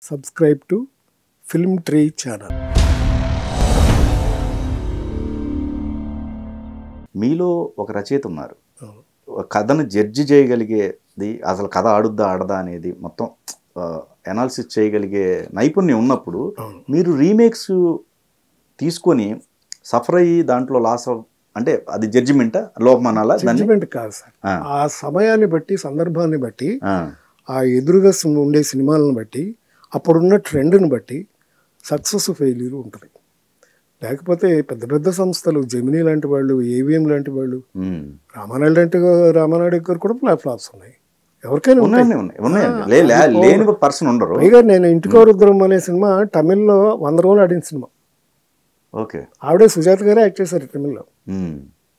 Subscribe to Film Tree channel మీలో ఒక రచయిత ఉన్నారు ఒక కథను జడ్జి చేయగలిగేది అసలు కథ ఆడుద్దా ఆడదా అనేది మొత్తం ఎనాలిసిస్ చేయగలిగే నైపుణ్యం ఉన్నప్పుడు అవును. మీరు రీమేక్స్ తీసుకొని సఫర్ అయ్యి దాంట్లో లాస్ అంటే అది జడ్జిమెంటా లోపమనాలా దాన్ని జడ్జిమెంట్ కాదు సార్ ఆ. ఆ సమయాన్ని బట్టి సందర్భాన్ని బట్టి ఆ, ఆ ఎదురుగా సి- ఉండే సినిమాలను బట్టి అప్పుడున్న ట్రెండ్ని బట్టి సక్సెస్ ఫెయిల్యూర్ ఉంటుంది లేకపోతే పెద్ద పెద్ద సంస్థలు జెమినీ లాంటి వాళ్ళు ఏవిఎం లాంటి వాళ్ళు ఉమ్. రామానాయుడు లాంటి రామానాయుడు దగ్గర కూడా ఫ్లాప్ ఫ్లాప్స్ ఉన్నాయి ఎవరికైనా ఉంటాయి ఉన్నాయండి ఉన్నాయి ఉన్నాయండి ఆ, లే- లే- అది లేని పర్సన్ ఉండరు పైగా నేను ఇంటికో రుద్రం అనే సినిమా తమిళ్లో వంద రోజులు ఆడిన సినిమా ఓకే ఆవిడే సుజాత గారే యాక్ట్ చేశారు తమిళ్లో um.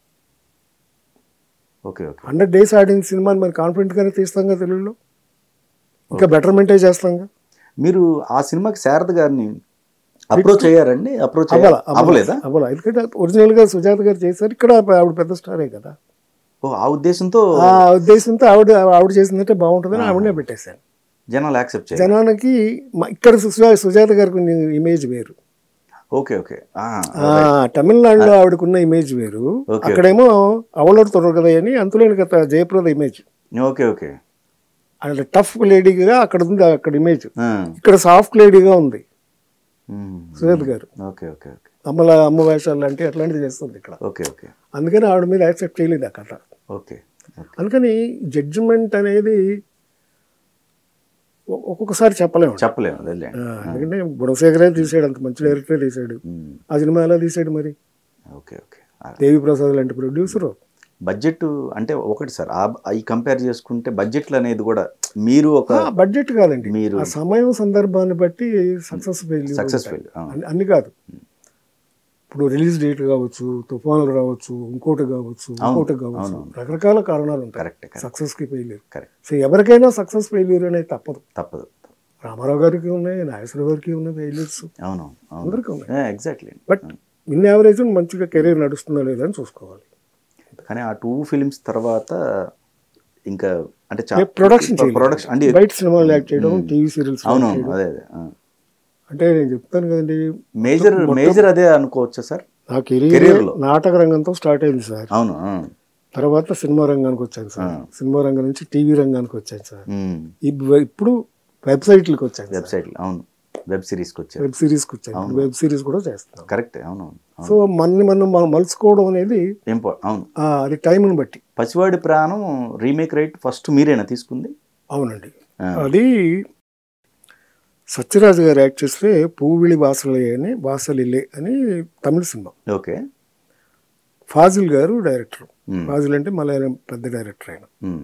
Okay okay hundred days ఆడిన సినిమాని మరి కాన్ఫిడెంట్ గానే తీస్తాంగా తెలుగులో ఇంకా బెటర్మెంటే చేస్తాంగా మీరు ఆ సినిమాకి శారద గారిని అప్రోచ్ అయ్యారండి అప్రోచ్ అవ్వాల అవ్వలేదా అవ్వాల ఎందుకంటే ఒరిజినల్ గా సుజాత గారు చేశారు ఇక్కడ ఆవిడ పెద్ద స్టారే కదా ఓ ఆ ఉద్దేశంతో ఆ ఉద్దేశంతో ఆవిడ ఆవిడ చేసిందంటే బాగుంటుందని ఆవిడనే పెట్టేశాను జనాలు యాక్సెప్ట్ చేయాలి జనానికి మ- ఇక్కడ సుజా సుజాత గారికి ఉన్న ఇమేజ్ వేరు ఓకే ఓకే ఆ, ఆ, తమిళనాడులో ఆవిడకున్న ఇమేజ్ వేరు ఓకే. అక్కడేమో అవలోడు తొడరు కదా అని Anthuleni Katha Jayaprada image okay okay అంటే టఫ్ లేడీగా అక్కడ ఉంది అక్కడ ఇమేజ్ ఆ, ఇక్కడ సాఫ్ట్ లేడీగా ఉంది ఉమ్, సుజాత గారు ఓకే ఓకే ఓకే అమ్మల అమ్మ వేషాలు లాంటి అట్లాంటివి చేస్తుంది ఇక్కడ ఓకే ఓకే అందుకని ఆవిడ మీద యాక్సెప్ట్ చేయలేదు ఆ కథ ఓకే ఓకే అందుకని జడ్జిమెంట్ అనేది ఒ- ఒక్కొక్కసారి చెప్పలేము చెప్పలేము అదేలే ఆ, ఎందుకంటే గుణశేఖరే తీసాడు అంత మంచి డైరెక్టరే తీసాడు ఉమ్, ఆ సినిమా ఎలా తీసాడు మరి ఓకే ఓకే ఆ, దేవి ప్రసాద్ లాంటి ప్రొడ్యూసరు బడ్జెట్ అంటే ఒకటి సార్ ఆ ఈ కంపేర్ చేసుకుంటే బడ్జెట్లు అనేది కూడా మీరు ఒక బడ్జెట్ కాదండి మీరు ఆ సమయం సందర్భాన్ని బట్టి సక్సెస్ సక్సెస్ఫుల్ అన్ని కాదు ఇప్పుడు రిలీజ్ డేట్ కావచ్చు తుఫానులు రావచ్చు ఇంకోటి కావచ్చు ఇంకోటి కావచ్చు రకరకాల కారణాలు ఉంటాయి కరెక్ట్ కరెక్ట్ సక్సెస్ కి ఫెయిల్యూర్ కరెక్ట్ సో ఎవరికైనా సక్సెస్ ఫెయిల్యూర్ అనేది తప్పదు తప్పదు రామారావు గారికి ఉన్నాయి నాగేశ్వర గారికి ఉన్నాయి ఫెయిల్యూర్స్ అవును అవును అందరికీ ఉన్నాయి ఎగ్జాక్ట్లీ బట్ ఇన్ యావరేజ్ మంచిగా కెరీర్ నడుస్తుందా లేదా అని చూసుకోవాలి కానీ ఆ టూ ఫిలిమ్స్ తర్వాత ఇంకా అంటే ప్రొడక్షన్ ప్రొడక్షన్ అంటే బయట సినిమాలు యాక్ట్ చేయడం టీవీ సీరియల్స్ అవునవును అదే అదే అంటే నేను చెప్తాను కదండి మేజర్ మేజర్ అదే అనుకోవచ్చా సార్ నా కెరీర్ Career లో. నాటక రంగంతో స్టార్ట్ అయింది సార్ అవును ఆ. తర్వాత సినిమా రంగానికి వచ్చాను సార్ సినిమా రంగం నుంచి టీవీ రంగానికి వచ్చాను సార్ ఉమ్. ఇప్- ఇప్పుడు వెబ్సైట్లకు వచ్చాను సార్. వెబ్సైట్ అవును వెబ్ సిరీస్కి వచ్చారు వెబ్ సిరీస్కి వచ్చాను వెబ్ సిరీస్ కూడా చేస్తున్నాను కరెక్ట్ అవును అవును సో మనని మనం మనం మలుచుకోవడం అనేది ఇంపా అవును ఆ, అది టైంని బట్టి పసివాడి ప్రాణం రీమేక్ రైట్ ఫస్ట్ మీరేనా తీసుకుంది అవునండి ఆ. అది సత్యరాజు గారు యాక్ట్ చేస్తే పూవిళి బాసలే అని బాసలిలే అని తమిళ సినిమా ఓకే ఫాజిల్ గారు డైరెక్టర్ Hmm. ఫాజిల్ అంటే మలయాళం పెద్ద డైరెక్టర్ ఆయన ఉమ్.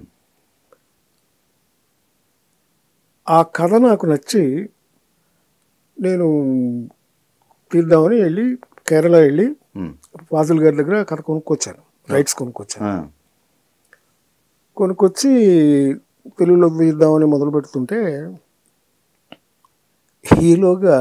ఆ కథ నాకు నచ్చి నేను తీద్దామని వెళ్ళి కేరళ వెళ్ళి ఉమ్. ఫాజిల్ గారి దగ్గర కథ కొనుక్కొచ్చాను రైట్స్ కొనుక్కొచ్చాను ఆ. కొనుక్కొచ్చి తెలుగులో తీద్దామని మొదలు పెడుతుంటే ఈలోగా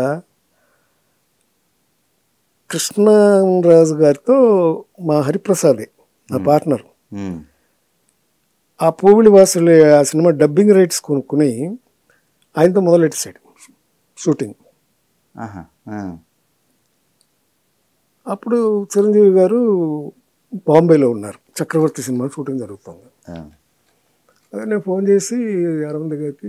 కృష్ణరాజు గారితో మా హరిప్రసాదే నా పార్ట్నర్ ఉమ్. ఆ పూవిలి వాసులు ఆ సినిమా డబ్బింగ్ రైట్స్ కొనుక్కుని ఆయనతో మొదలెట్టేసాడు షూటింగ్ ఆహా. ఆ. అప్పుడు చిరంజీవి గారు బాంబేలో ఉన్నారు చక్రవర్తి సినిమా షూటింగ్ జరుగుతుంది ఆ. అదే నేను ఫోన్ చేసి అరవింద్ గారికి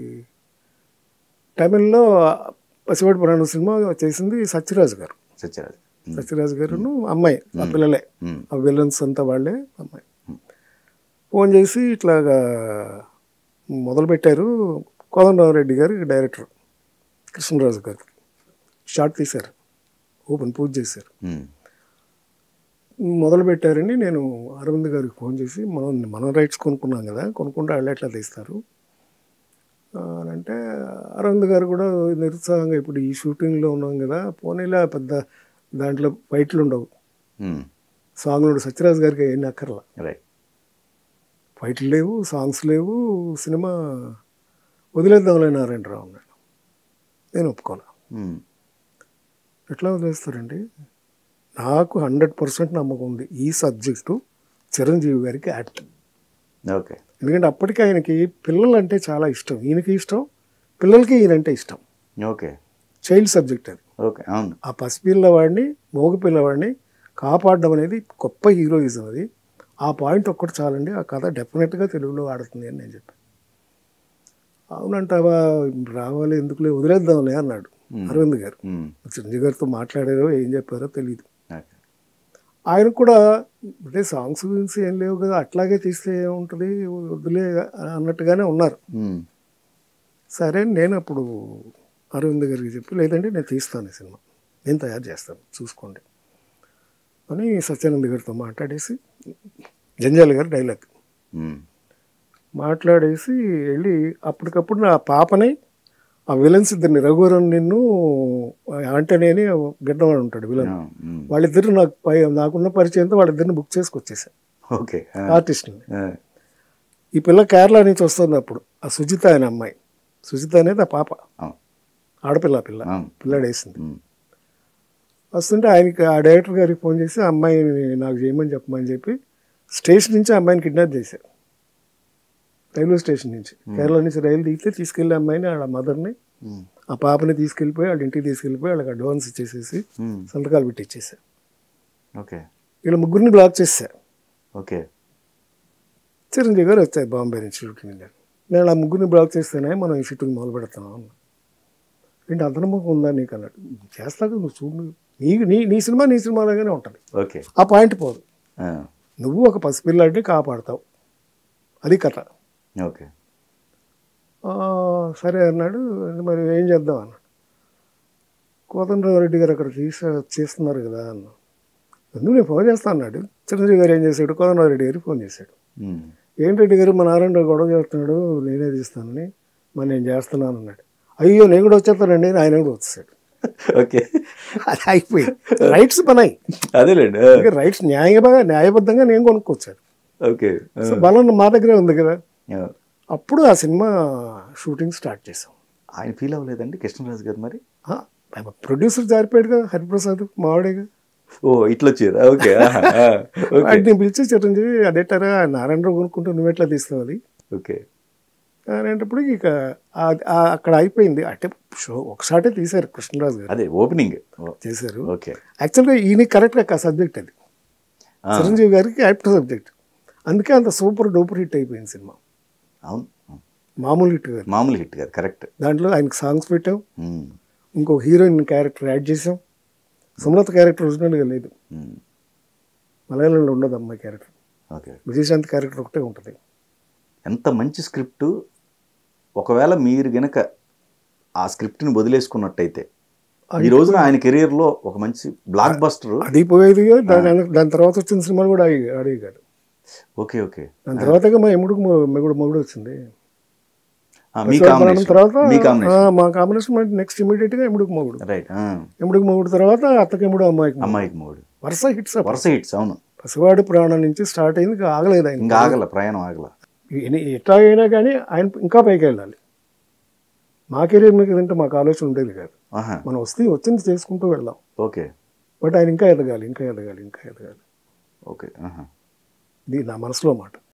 తమిళ్లో పసివాడి పురాణం సినిమా చేసింది సత్యరాజు గారు సత్యరాజ్ ఉమ్. సత్యరాజు గారును అమ్మాయి ఆ పిల్లలే ఉమ్. ఆ విలన్స్ అంతా వాళ్ళే అమ్మాయి ఫోన్ చేసి ఇట్లాగా మొదలు పెట్టారు కోదండరామరెడ్డి గారు డైరెక్టర్ కృష్ణరాజు గారు షార్ట్ తీశారు ఓపెన్ పూజ చేశారు ఉమ్. మొదలు పెట్టారండి నేను అరవింద్ గారికి ఫోన్ చేసి మనం మనం రైట్స్ కొనుక్కున్నాం కదా కొనుక్కుంటే వాళ్ళు ఎట్లా తీస్తారు ఆ, అని అంటే అరవింద్ గారు కూడా నిరుత్సాహంగా ఇప్పుడు ఈ షూటింగ్లో ఉన్నాం కదా పోనీలా పెద్ద దాంట్లో ఫైట్లు ఉండవు ఉమ్. సాంగ్లు సత్యరాజ్ గారికి ఏం అక్కర్లా రైట్ ఫైట్లు లేవు సాంగ్స్ లేవు సినిమా వదిలేద్దాంలే నారాయణరావు అన్నాడు నేను ఒప్పుకోను ఉమ్. ఎట్లా వదిలేస్తారండి నాకు హండ్రెడ్ పర్సెంట్ నమ్మకం ఉంది ఈ సబ్జెక్టు చిరంజీవి గారికి యాక్ట్ ఓకే ఎందుకంటే అప్పటికి ఆయనకి పిల్లలు అంటే చాలా ఇష్టం ఈయనకి ఇష్టం పిల్లలకి ఈయనంటే ఇష్టం ఓకే చైల్డ్ సబ్జెక్ట్ అది ఓకే అవును ఆ పసిపిల్లవాడిని మోగ పిల్లవాడిని కాపాడడం అనేది గొప్ప హీరోయిజం అది ఆ పాయింట్ ఒక్కటి చాలండి ఆ కథ డెఫినెట్గా తెలుగులో ఆడుతుంది అని నేను చెప్పాను అవునంటావా రావాలి ఎందుకులే వదిలేద్దాంలే అన్నాడు అరవింద్ గారు ఉమ్. చిరంజీవి గారితో మాట్లాడారో ఏం చెప్పారో తెలియదు ఓకే. ఆయన కూడా అంటే సాంగ్స్ గురించి ఏం లేవు కదా అట్లాగే తీస్తే ఏముంటుంది వదిలే అన్నట్టుగానే ఉన్నారు ఉమ్. సరే అని నేను అప్పుడు అరవింద్ గారికి చెప్పి లేదంటే నేను తీస్తాను ఈ సినిమా నేను తయారు చేస్తాను చూసుకోండి అని సత్యానంద్ గారితో మాట్లాడేసి జంజాల గారి డైలాగ్ ఉమ్. మాట్లాడేసి వెళ్ళి అప్పటికప్పుడు నా పాపని ఆ విలన్స్ ఇద్దరిని రఘువరన్ నిన్ను ఆంటనీ అని గిడ్డవాడు ఉంటాడు విలన్ ఆ, ఉమ్. వాళ్ళిద్దరు నాకు పై నాకున్న పరిచయంతో వాళ్ళిద్దరిని బుక్ చేసుకొచ్చేసాను ఓకే ఆ, ఆర్టిస్ట్ని ఆ, ఈ పిల్ల కేరళ నుంచి వస్తుంది అప్పుడు ఆ సుజిత అనే అమ్మాయి సుజిత అనేది ఆ పాప అవును. ఆడపిల్ల ఆ పిల్ల అవును. పిల్లాడేసింది ఉమ్. వస్తుంటే ఆయనకి ఆ డైరెక్టర్ గారికి ఫోన్ చేసి ఆ అమ్మాయిని నాకు చేయమని చెప్పమని చెప్పి స్టేషన్ నుంచి ఆ అమ్మాయిని కిడ్నాప్ చేశారు రైల్వే స్టేషన్ నుంచి కేరళ నుంచి రైలు దిగితే తీసుకెళ్ళి అమ్మాయిని వాళ్ళ మదర్ని ఉమ్. ఆ పాపని తీసుకెళ్ళిపోయి వాళ్ళ ఇంటికి తీసుకెళ్ళిపోయి వాళ్ళకి అడ్వాన్స్ ఇచ్చేసేసి ఉమ్. సంతకాలు పెట్టిచ్చేసారు ఓకే వీళ్ళ ముగ్గురిని బ్లాక్ చేశారు ఓకే చిరంజీవి గారు వచ్చారు బాంబే నుంచి షూటింగ్ గారు నేను ఆ ముగ్గురిని బ్లాక్ చేస్తేనే మనం ఈ షూటింగ్ మొదలు పెడతాం అన్న ఏంటి అంత నమ్మకం ఉందా నీకు అన్నట్టు చేస్తాక నువ్వు చూడు నీ నీ నీ సినిమా నీ సినిమాలాగానే ఉంటుంది ఓకే ఆ పాయింట్ పోదు ఆ, నువ్వు ఒక పసిపిల్లాడిని కాపాడతావు అది కథ ఓకే ఆ, సరే అన్నాడు మరి ఏం చేద్దాం అన్నాడు కోదండరామరెడ్డి గారు అక్కడ తీసే చేస్తున్నారు కదా అన్న ఎందుకు నేను ఫోన్ చేస్తా అన్నాడు చిరంజీవి గారు ఏం చేశాడు కోదండరామరెడ్డి గారికి ఫోన్ చేశాడు ఉమ్. ఏంటంటే గారు మా నారాయణ గొడవ చేస్తున్నాడు నేనే తీస్తానని మరి నేను చేస్తున్నాను అన్నాడు అయ్యో నేను కూడా వచ్చేస్తానండి అని ఆయన కూడా వచ్చేసాడు ఓకే అది అయిపోయింది రైట్స్ పనాయి అదేలేండి ఆ, రైట్స్ న్యాయంగా న్యాయబద్ధంగా నేను కొనుక్కొచ్చాను ఓకే ఆ, సో బలం మా దగ్గరే ఉంది కదా ఆ. అప్పుడు ఆ సినిమా షూటింగ్ స్టార్ట్ చేసాం ఆయన ఫీల్ అవ్వలేదండి కృష్ణరాజు గారు మరి ప్రొడ్యూసర్ జారిపోయాడుగా హరిప్రసాద్ మావాడేగా ఓ ఇట్లా వచ్చారు ఓకే ఆహా, ఆ, ఓకే వాటిని పిలిచి చిరంజీవి అదేటారా నారాయణరావు కొనుక్కుంటూ నువ్వు ఎట్లా తీస్తావు అది ఓకే అనేటప్పుడు ఇక ఆ- ఆ- అక్కడ అయిపోయింది అంటే షో ఒకసారి తీశారు కృష్ణరాజు గారు అదే ఓపెనింగ్ చేశారు ఓకే యాక్చువల్గా ఈయన కరెక్ట్గా సబ్జెక్ట్ అది ఆ, చిరంజీవి గారికి యాప్ట్ సబ్జెక్ట్ అందుకే అంత సూపర్ డూపర్ హిట్ అయిపోయింది సినిమా అవును అవును. మామూలు హిట్ కాదు మామూలు హిట్ కాదు కరెక్ట్ దాంట్లో ఆయనకి సాంగ్స్ పెట్టాం ఇంకో హీరోయిన్ క్యారెక్టర్ యాడ్ చేసాం సుమలత క్యారెక్టర్ ఒరిజినల్గా లేదు మలయాళంలో ఉండదు అమ్మాయి క్యారెక్టర్ ఓకే విజయశాంతి క్యారెక్టర్ ఒకటే ఉంటుంది ఎంత మంచి స్క్రిప్ట్ ఒకవేళ మీరు గనక ఆ స్క్రిప్ట్ని వదిలేసుకున్నట్టయితే ఈ రోజున ఆయన కెరీర్లో ఒక మంచి బ్లాక్ బస్టర్ అది పోయేది కాదు, దాని దాని తర్వాత వచ్చిన సినిమాలు కూడా ఆడి ఆడేవి కాదు ఓకే ఓకే దాని తర్వాత మా ఎముడుకు మొగుడు మొగుడు వచ్చింది ఆ, మీ తర్వాత కాంబినేషన్ తర్వాత మీ ఆ, కాంబినేషన్ మా కాంబినేషన్ నెక్స్ట్ ఇమీడియట్ గా ఎముడుకు మొగుడు రైట్ ఎముడుకు మొగుడు తర్వాత అత్తకి ఎముడు అమ్మాయికి మొగుడు. అమ్మాయికి మూడు వరుస హిట్స్ వరుస హిట్స్ అవును పసివాడి ప్రాణం నుంచి స్టార్ట్ అయింది ఇంకా ఆగలేదు ఆయన ఇంకా ఆగల ప్రయాణం ఆగల ఎన్ని- ఎట్లా అయినా కానీ ఆయన ఇంకా పైకి వెళ్ళాలి మా కెరీర్ మీద అంటే మాకు ఆలోచన ఉండేది కాదు ఆహా మనం వస్తే వచ్చింది చేసుకుంటూ వెళ్దాం ఓకే బట్ ఆయన ఇంకా ఎదగాలి ఇంకా ఎదగాలి ఇంకా ఎదగాలి ఓకే ఆహా ఇది నా మనసులో మాట